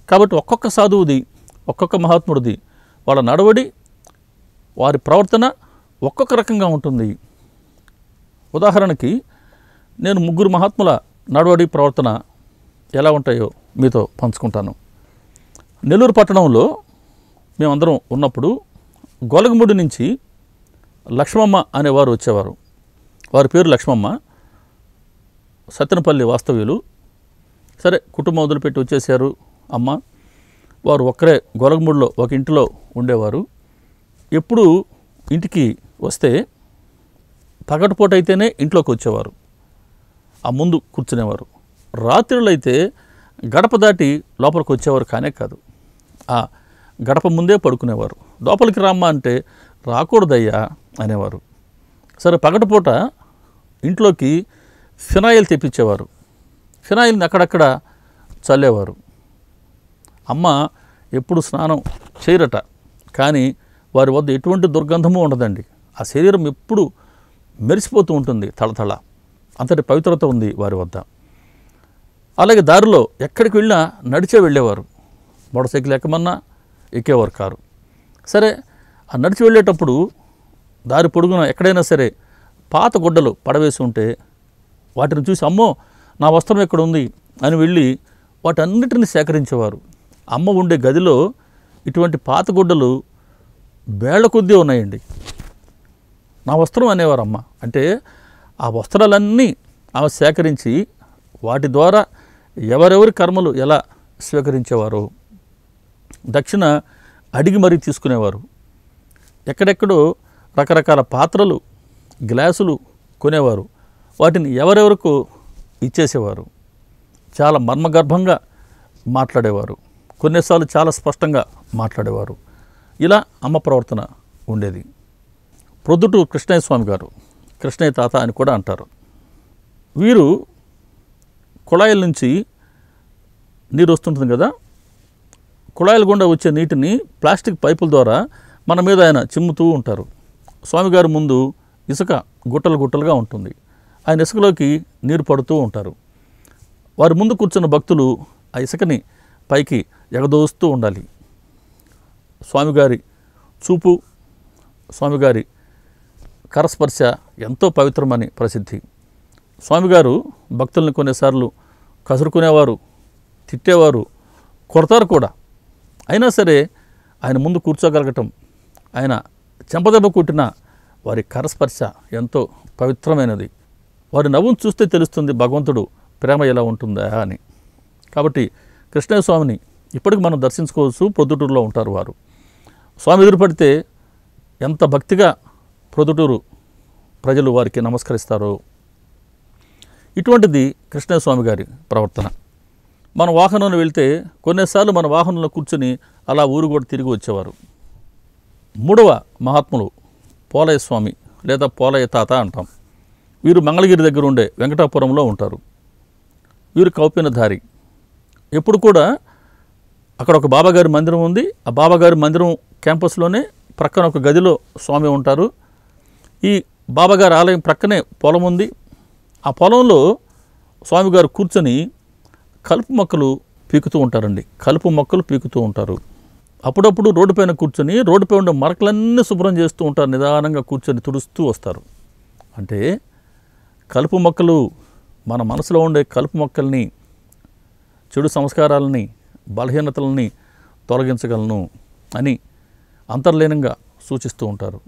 కాబట్టి ఒక్కొక్క సాధువుది ఒక్కొక్క మహాత్ముడిది వాళ్ళ నడవడి వారి ప్రవర్తన ఒక్కొక్క రకంగా ఉంటుంది ఉదాహరణకి నేను ముగ్గురు మహాత్ముల నడవడి ప్రవర్తన ఎలా ఉంటాయో మీతో పంచుకుంటాను నెల్లూరు పట్టణంలో మేమందరం ఉన్నప్పుడు గొలగముడి నుంచి లక్ష్మమ్మ అనేవారు వచ్చేవారు వారి పేరు లక్ష్మమ్మ సత్తెనపల్లి వాస్తవ్యులు సరే కుటుంబం వదిలిపెట్టి వచ్చేసారు అమ్మ వారు ఒక్కరే గొలగముడిలో ఒక ఇంటిలో ఉండేవారు ఎప్పుడు ఇంటికి వస్తే పగటిపూట అయితేనే ఇంట్లోకి వచ్చేవారు ఆ ముందు కూర్చునేవారు రాత్రులు అయితే గడప దాటి లోపలికి వచ్చేవారు కానే కాదు ఆ గడప ముందే పడుకునేవారు లోపలికి రామ్మా అంటే రాకూడదయ్యా అనేవారు సరే పగటిపూట ఇంట్లోకి ఫినాయిల్ తెప్పించేవారు ఫినాయిల్ని అక్కడక్కడ చల్లేవారు అమ్మ ఎప్పుడు స్నానం చేయరట కానీ వారి వద్ద ఎటువంటి దుర్గంధము ఉండదండి ఆ శరీరం ఎప్పుడు మెరిసిపోతూ ఉంటుంది తళతళ అంతటి పవిత్రత ఉంది వారి వద్ద అలాగే దారిలో ఎక్కడికి వెళ్ళినా నడిచే వెళ్ళేవారు మోటార్ సైకిల్ ఎక్కమన్నా ఎక్కేవారు కారు సరే ఆ నడిచి వెళ్ళేటప్పుడు దారి పొడుగున ఎక్కడైనా సరే పాత గుడ్డలు పడవేసి ఉంటే వాటిని చూసి అమ్మో నా వస్త్రం ఎక్కడ ఉంది అని వెళ్ళి వాటన్నిటిని సేకరించేవారు అమ్మ ఉండే గదిలో ఇటువంటి పాత గుడ్డలు వేళ్ల కొద్దీ ఉన్నాయండి నా వస్త్రం అనేవారు అమ్మ అంటే ఆ వస్త్రాలన్నీ ఆమె సేకరించి వాటి ద్వారా ఎవరెవరి కర్మలు ఎలా స్వీకరించేవారో దక్షిణ అడిగి మరీ తీసుకునేవారు ఎక్కడెక్కడో రకరకాల పాత్రలు గ్లాసులు కొనేవారు వాటిని ఎవరెవరకు ఇచ్చేసేవారు చాలా మర్మగర్భంగా మాట్లాడేవారు కొన్నిసార్లు చాలా స్పష్టంగా మాట్లాడేవారు ఇలా అమ్మ ప్రవర్తన ఉండేది ప్రొద్దుటూరు కృష్ణయ్య స్వామి గారు కృష్ణయ్య తాత అని కూడా అంటారు వీరు కుళాయిల నుంచి నీరు వస్తుంటుంది కదా కుళాయిల గుండా వచ్చే నీటిని ప్లాస్టిక్ పైపుల ద్వారా మన మీద ఆయన చిమ్ముతూ ఉంటారు స్వామిగారి ముందు ఇసుక గుట్టలు గుట్టలుగా ఉంటుంది ఆయన ఇసుకలోకి నీరు పడుతూ ఉంటారు వారి ముందు కూర్చున్న భక్తులు ఆ ఇసుకని పైకి ఎగదోస్తూ ఉండాలి స్వామిగారి చూపు స్వామిగారి కరస్పర్శ ఎంతో పవిత్రమని ప్రసిద్ధి స్వామిగారు భక్తుల్ని కొన్నిసార్లు కసురుకునేవారు తిట్టేవారు కొడతారు కూడా అయినా సరే ఆయన ముందు కూర్చోగలగటం ఆయన చెంపదెబ్బ కొట్టిన వారి కరస్పర్శ ఎంతో పవిత్రమైనది వారి నవ్వును చూస్తే తెలుస్తుంది భగవంతుడు ప్రేమ ఎలా ఉంటుందా అని కాబట్టి కృష్ణయ్య స్వామిని ఇప్పటికి మనం దర్శించుకోవచ్చు ప్రొద్దుటూరులో ఉంటారు వారు స్వామి ఎదురుపడితే ఎంత భక్తిగా ప్రొద్దుటూరు ప్రజలు వారికి నమస్కరిస్తారో ఇటువంటిది కృష్ణయ్య స్వామి గారి ప్రవర్తన మన వాహనంలో వెళ్తే కొన్నిసార్లు మన వాహనంలో కూర్చుని అలా ఊరు కూడా తిరిగి వచ్చేవారు మూడవ మహాత్ములు పోలయ్య స్వామి లేదా పోలయ్య తాత అంటాం వీరు మంగళగిరి దగ్గర ఉండే వెంకటాపురంలో ఉంటారు వీరు కౌపినధారి ఎప్పుడు కూడా అక్కడ ఒక బాబాగారి మందిరం ఉంది ఆ బాబాగారి మందిరం క్యాంపస్లోనే ప్రక్కన ఒక గదిలో స్వామి ఉంటారు ఈ బాబాగారి ఆలయం ప్రక్కనే పొలం ఉంది ఆ పొలంలో స్వామిగారు కూర్చొని కలుపు మొక్కలు పీకుతూ ఉంటారండి కలుపు మొక్కలు పీకుతూ ఉంటారు అప్పుడప్పుడు రోడ్డు పైన కూర్చొని రోడ్డుపై ఉండే మరకలన్నీ శుభ్రం చేస్తూ ఉంటారు నిదానంగా కూర్చొని తుడుస్తూ వస్తారు అంటే కలుపు మొక్కలు మన మనసులో ఉండే కలుపు మొక్కల్ని చెడు సంస్కారాలని బలహీనతలని తొలగించగలను అని అంతర్లీనంగా సూచిస్తూ ఉంటారు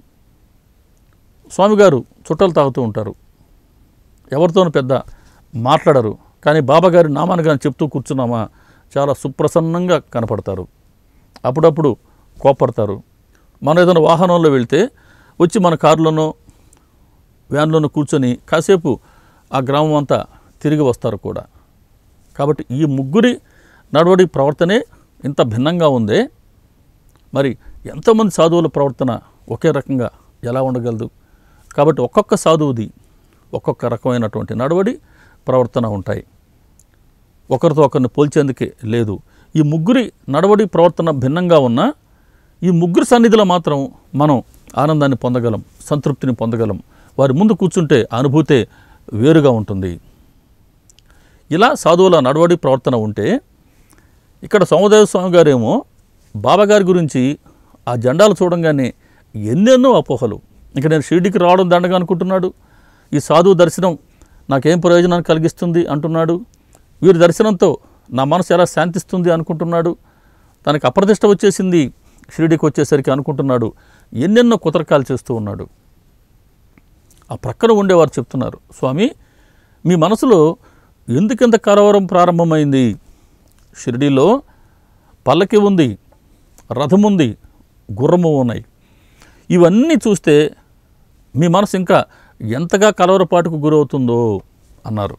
స్వామిగారు చుట్టలు తాగుతూ ఉంటారు ఎవరితోనూ పెద్ద మాట్లాడరు కానీ బాబాగారి నామాన్ని కానీ చెప్తూ కూర్చున్నామా చాలా సుప్రసన్నంగా కనపడతారు అప్పుడప్పుడు కోపడతారు మనం ఏదైనా వాహనంలో వెళ్తే వచ్చి మన కారులోనో వ్యాన్లోనో కూర్చొని కాసేపు ఆ గ్రామం అంతా తిరిగి వస్తారు కూడా కాబట్టి ఈ ముగ్గురి నడవడి ప్రవర్తనే ఇంత భిన్నంగా ఉందే మరి ఎంతోమంది సాధువుల ప్రవర్తన ఒకే రకంగా ఎలా ఉండగలదు కాబట్టి ఒక్కొక్క సాధువుది ఒక్కొక్క రకమైనటువంటి నడవడి ప్రవర్తన ఉంటాయి ఒకరితో ఒకరిని పోల్చేందుకే లేదు ఈ ముగ్గురి నడవడి ప్రవర్తన భిన్నంగా ఉన్నా ఈ ముగ్గురు సన్నిధిలో మాత్రం మనం ఆనందాన్ని పొందగలం సంతృప్తిని పొందగలం వారి ముందు కూర్చుంటే ఆ అనుభూతే వేరుగా ఉంటుంది ఇలా సాధువుల నడవడి ప్రవర్తన ఉంటే ఇక్కడ సోమదేవ స్వామి గారేమో బాబాగారి గురించి ఆ జెండాలు చూడంగానే ఎన్నెన్నో అపోహలు ఇక నేను షిరిడికి రావడం దండగా అనుకుంటున్నాడు ఈ సాధువు దర్శనం నాకేం ప్రయోజనాన్ని కలిగిస్తుంది అంటున్నాడు వీరి దర్శనంతో నా మనసు ఎలా శాంతిస్తుంది అనుకుంటున్నాడు తనకి అప్రతిష్ట వచ్చేసింది షిరిడికి వచ్చేసరికి అనుకుంటున్నాడు ఎన్నెన్నో కుతరకాలు చేస్తూ ఉన్నాడు ఆ ప్రక్కన ఉండేవారు చెప్తున్నారు స్వామి మీ మనసులో ఎందుకింత కలవరం ప్రారంభమైంది షిరిడీలో పల్లకి ఉంది రథం ఉంది గుర్రము ఉన్నాయి ఇవన్నీ చూస్తే మీ మనసు ఇంకా ఎంతగా కలవరపాటుకు గురవుతుందో అన్నారు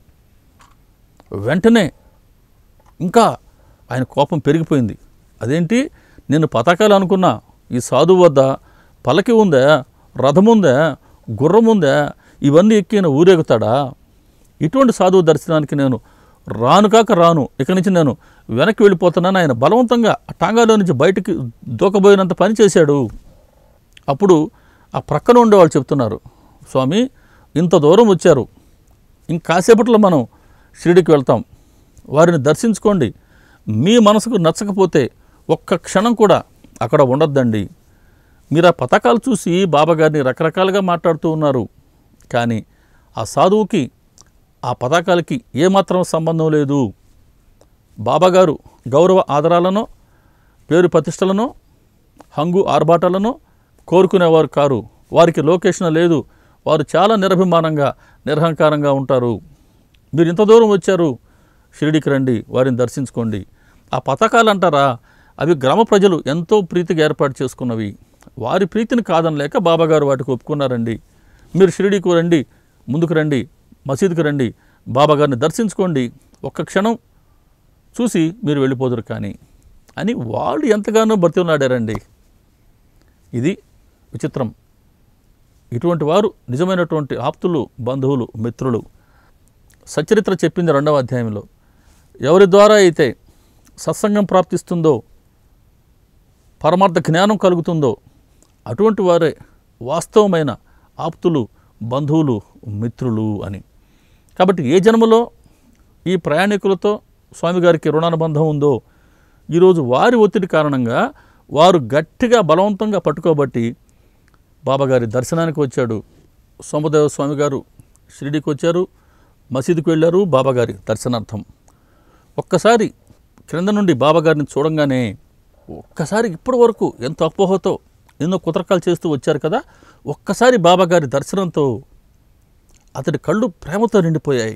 వెంటనే ఇంకా ఆయన కోపం పెరిగిపోయింది అదేంటి నేను పతాకాలు అనుకున్నా ఈ సాధువు వద్ద పలకి ఉందా రథం ఉందా గుర్రం ఉందా ఇవన్నీ ఎక్కిన ఊరేగుతాడా ఇటువంటి సాధువు దర్శనానికి నేను రాను కాక రాను ఇక నుంచి నేను వెనక్కి వెళ్ళిపోతున్నాను ఆయన బలవంతంగా ఆ టాంగాలో నుంచి బయటికి దూకబోయినంత పని చేశాడు అప్పుడు ఆ ప్రక్కన ఉండేవాళ్ళు చెప్తున్నారు స్వామి ఇంత దూరం వచ్చారు ఇంకాసేపట్లో మనం షిరిడికి వెళ్తాం వారిని దర్శించుకోండి మీ మనసుకు నచ్చకపోతే ఒక్క క్షణం కూడా అక్కడ ఉండొద్దండి మీరు ఆ పథకాలు చూసి బాబాగారిని రకరకాలుగా మాట్లాడుతూ ఉన్నారు కానీ ఆ సాధువుకి ఆ పథకాలకి ఏమాత్రం సంబంధం లేదు బాబాగారు గౌరవ ఆదరాలను పేరు ప్రతిష్టలను హంగు ఆర్భాటాలను కోరుకునేవారు కారు వారికి లొకేషన్ లేదు వారు చాలా నిరభిమానంగా నిరహంకారంగా ఉంటారు మీరు ఇంత దూరం వచ్చారు షిరిడికి రండి వారిని దర్శించుకోండి ఆ పథకాలు అంటారా అవి గ్రామ ప్రజలు ఎంతో ప్రీతిగా ఏర్పాటు చేసుకున్నవి వారి ప్రీతిని కాదనలేక బాబాగారు వాటికి ఒప్పుకున్నారండి మీరు షిరిడీకి రండి ముందుకు రండి మసీదుకి రండి బాబాగారిని దర్శించుకోండి ఒక్క క్షణం చూసి మీరు వెళ్ళిపోదురు కానీ అని వాళ్ళు ఎంతగానో బతిమలాడారండి ఇది విచిత్రం ఇటువంటి వారు నిజమైనటువంటి ఆప్తులు బంధువులు మిత్రులు సచరిత్ర చెప్పింది రెండవ అధ్యాయంలో ఎవరి ద్వారా అయితే సత్సంగం ప్రాప్తిస్తుందో పరమార్థ జ్ఞానం కలుగుతుందో అటువంటి వారే వాస్తవమైన ఆప్తులు బంధువులు మిత్రులు అని కాబట్టి ఏ జన్మలో ఈ ప్రయాణికులతో స్వామిగారికి రుణానుబంధం ఉందో ఈరోజు వారి ఒత్తిడి కారణంగా వారు గట్టిగా బలవంతంగా పట్టుకోబట్టి బాబాగారి దర్శనానికి వచ్చాడు సోమదేవ స్వామి గారు షిరిడీకి వచ్చారు మసీదుకు వెళ్ళారు బాబాగారి దర్శనార్థం ఒక్కసారి క్రింద నుండి బాబాగారిని చూడంగానే ఒక్కసారి ఇప్పటి వరకు ఎంతో అపోహతో ఎన్నో కుతరకాలు చేస్తూ వచ్చారు కదా ఒక్కసారి బాబాగారి దర్శనంతో అతడి కళ్ళు ప్రేమతో నిండిపోయాయి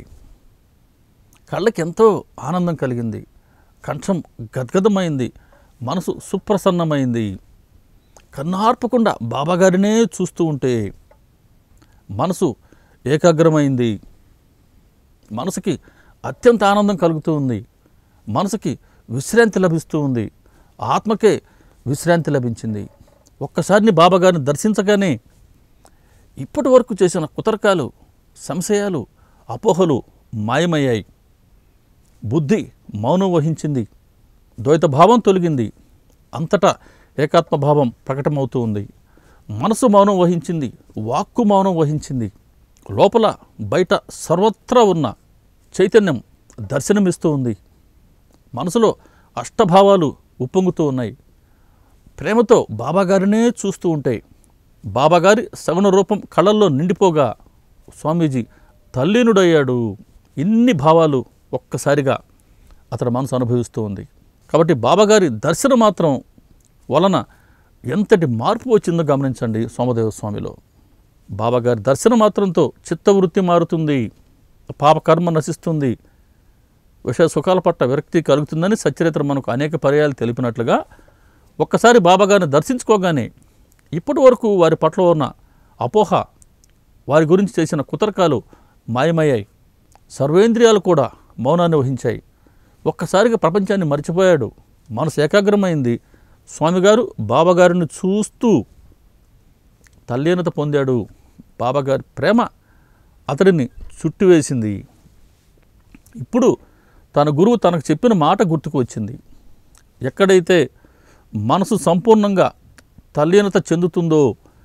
కళ్ళకి ఎంతో ఆనందం కలిగింది కంఠం గద్గదమైంది మనసు సుప్రసన్నమైంది కన్నార్పకుండా బాబాగారినే చూస్తూ ఉంటే మనసు ఏకాగ్రమైంది మనసుకి అత్యంత ఆనందం కలుగుతూ ఉంది మనసుకి విశ్రాంతి లభిస్తూ ఉంది ఆత్మకే విశ్రాంతి లభించింది ఒక్కసారిని బాబాగారిని దర్శించగానే ఇప్పటి వరకు చేసిన కుతర్కాలు సంశయాలు అపోహలు మాయమయ్యాయి బుద్ధి మౌనం వహించింది ద్వైత భావం తొలగింది అంతటా ఏకాత్మ భావం ప్రకటమవుతూ ఉంది మనసు మౌనం వహించింది వాక్కు మౌనం వహించింది లోపల బయట సర్వత్రా ఉన్న చైతన్యం దర్శనమిస్తూ ఉంది మనసులో అష్టభావాలు ఉప్పొంగుతూ ఉన్నాయి ప్రేమతో బాబాగారినే చూస్తూ ఉంటే బాబాగారి సగుణ రూపం కళల్లో నిండిపోగా స్వామీజీ తల్లీనుడయ్యాడు ఇన్ని భావాలు ఒక్కసారిగా అతని మనసు అనుభవిస్తూ ఉంది కాబట్టి బాబాగారి దర్శనం మాత్రం వలన ఎంతటి మార్పు వచ్చిందో గమనించండి సోమదేవ స్వామిలో బాబాగారి దర్శనం మాత్రంతో చిత్తవృత్తి మారుతుంది పాపకర్మ నశిస్తుంది విషయ సుఖాల పట్ల విరక్తి కలుగుతుందని సచరిత్ర మనకు అనేక పర్యాలు తెలిపినట్లుగా ఒక్కసారి బాబాగారిని దర్శించుకోగానే ఇప్పటి వరకు వారి పట్ల ఉన్న అపోహ వారి గురించి చేసిన కుతర్కాలు మాయమయ్యాయి సర్వేంద్రియాలు కూడా మౌనాన్ని వహించాయి ఒక్కసారిగా ప్రపంచాన్ని మర్చిపోయాడు మనసు ఏకాగ్రమైంది స్వామిగారు బాబాగారిని చూస్తూ తల్లీనత పొందాడు బాబాగారి ప్రేమ అతడిని చుట్టివేసింది ఇప్పుడు తన గురువు తనకు చెప్పిన మాట గుర్తుకు వచ్చింది ఎక్కడైతే మనసు సంపూర్ణంగా తల్లీనత చెందుతుందో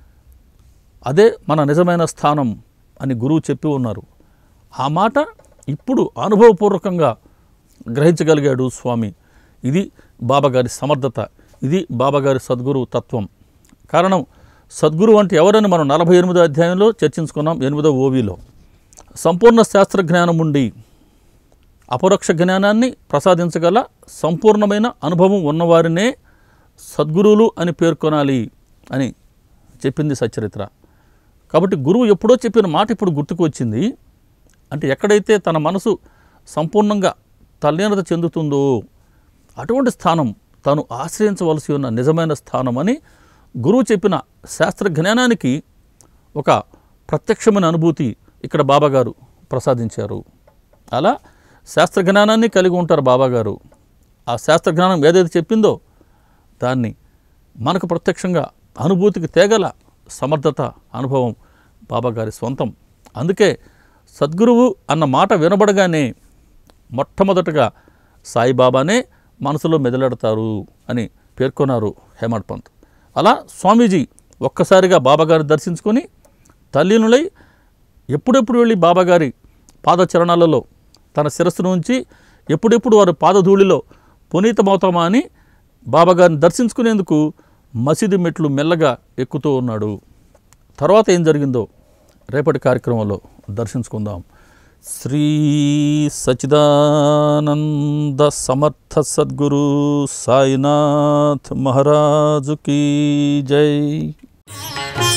అదే మన నిజమైన స్థానం అని గురువు చెప్పి ఉన్నారు ఆ మాట ఇప్పుడు అనుభవపూర్వకంగా గ్రహించగలిగాడు స్వామి ఇది బాబాగారి సమర్థత ఇది బాబాగారి సద్గురు తత్వం కారణం సద్గురు అంటే ఎవరని మనం నలభై ఎనిమిదో అధ్యాయంలో చర్చించుకున్నాం ఎనిమిదో ఓవిలో సంపూర్ణ శాస్త్ర జ్ఞానం ఉండి అపరోక్ష జ్ఞానాన్ని ప్రసాదించగల సంపూర్ణమైన అనుభవం ఉన్నవారినే సద్గురువులు అని పేర్కొనాలి అని చెప్పింది సచరిత్ర కాబట్టి గురువు ఎప్పుడో చెప్పిన మాట ఇప్పుడు గుర్తుకు వచ్చింది అంటే ఎక్కడైతే తన మనసు సంపూర్ణంగా తల్లీనత చెందుతుందో అటువంటి స్థానం తాను ఆశ్రయించవలసి ఉన్న నిజమైన స్థానం అని గురువు చెప్పిన శాస్త్ర జ్ఞానానికి ఒక ప్రత్యక్షమైన అనుభూతి ఇక్కడ బాబాగారు ప్రసాదించారు అలా శాస్త్ర జ్ఞానాన్ని కలిగి ఉంటారు బాబాగారు ఆ శాస్త్ర జ్ఞానం ఏదైతే చెప్పిందో దాన్ని మనకు ప్రత్యక్షంగా అనుభూతికి తేగల సమర్థత అనుభవం బాబాగారి సొంతం అందుకే సద్గురువు అన్న మాట వినబడగానే మొట్టమొదటగా సాయిబాబానే మనసులో మెదలెడతారు అని పేర్కొన్నారు హేమడ్ పంత్ అలా స్వామీజీ ఒక్కసారిగా బాబాగారి దర్శించుకొని తల్లీనులై ఎప్పుడెప్పుడు వెళ్ళి బాబాగారి పాదచరణాలలో తన శిరస్సును ఉంచి ఎప్పుడెప్పుడు వారి పాదధూళిలో పునీతమవుతామా అని బాబాగారిని దర్శించుకునేందుకు మసీదు మెట్లు మెల్లగా ఎక్కుతూ ఉన్నాడు తర్వాత ఏం జరిగిందో రేపటి కార్యక్రమంలో దర్శించుకుందాం శ్రీ సచిదానంద సమర్థ సద్గురు సాయినాథ్ మహారాజుకి జై